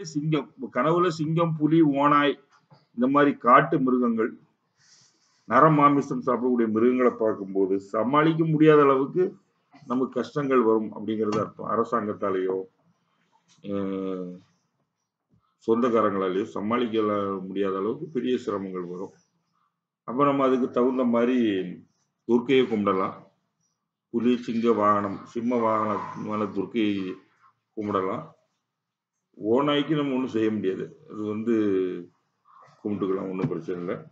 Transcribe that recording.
சிங்கம் கனவுல சிங்கம் புலி ஓனாய் இந்த மாதிரி காட்டு மிருகங்கள் நர மாமிசம் சாப்பிடக்கூடிய மிருகங்களை பார்க்கும்போது சமாளிக்க முடியாத அளவுக்கு நமக்கு கஷ்டங்கள் வரும் அப்படிங்கிறது அர்த்தம் அரசாங்கத்தாலேயோ அஹ், சொந்தக்காரங்களாலேயோ சமாளிக்க முடியாத அளவுக்கு பெரிய சிரமங்கள் வரும் அப்ப நம்ம அதுக்கு தகுந்த மாதிரி துர்க்கையை கும்பிடலாம் புலி சிங்க வாகனம் சிம்ம வாகனமான துர்க்கையை கும்பிடலாம் ஓநாய்க்கு நம்ம ஒன்றும் செய்ய முடியாது அது வந்து கும்பிட்டுக்கலாம் ஒன்றும் பிரச்சனை இல்லை